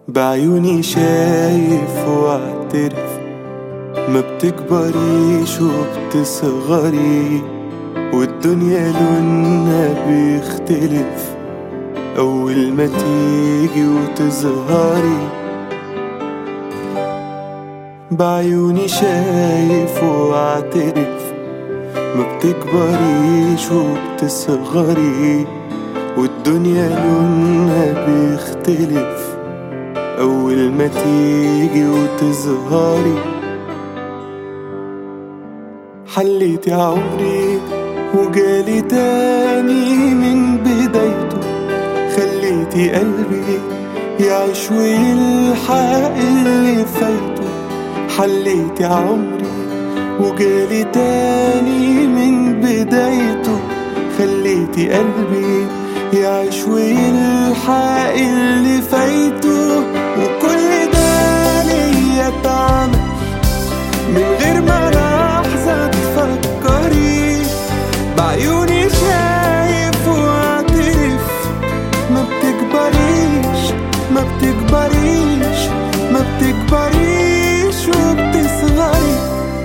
بعيوني شايف واعترف ما بتكبريش وبتصغري والدنيا لونها بيختلف أول ما تيجي وتظهري بعيوني شايف واعترف ما بتكبريش وبتصغري والدنيا لونها بيختلف أول ما تيجي وتظهري حليت يا عمري وجالي تاني من بدايته خليتي قلبي يعيش ويلحق اللي فايته حليت يا عمري وجالي تاني من بدايته خليتي قلبي يعيش ويلحق اللي فايته وكل ده ليا اتعمل من غير ما لحظة تفكري بعيوني شايف واعترف ما بتكبريش ما بتكبريش ما بتكبريش وبتصغري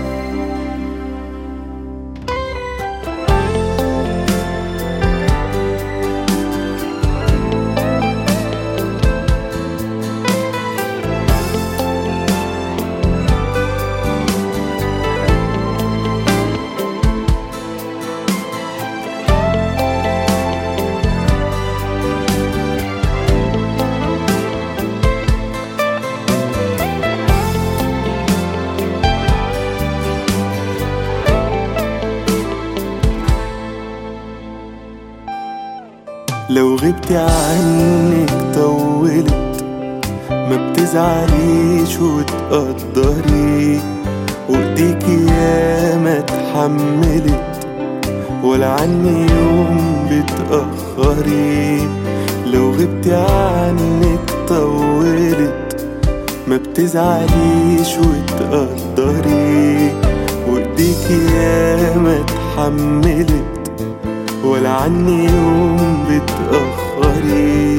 لو غبتي عنك طولت ما بتزعليش وتقدري وايديكي ياما اتحملت ولا عني يوم بتأخري لو غبتي عنك طولت ما بتزعليش وتقدري وايديكي ياما اتحملت ولا عني يوم بتأخري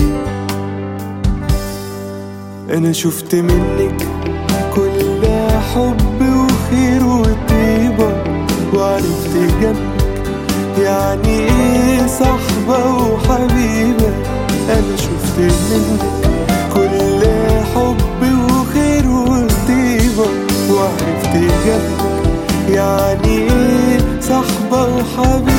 أنا شفت منك كل حب وخير وطيبة وعرفت جنبك يعني ايه صحبة وحبيبة أنا شفت منك كل حب وخير وطيبة وعرفت جنبك يعني ايه صحبة وحبيبة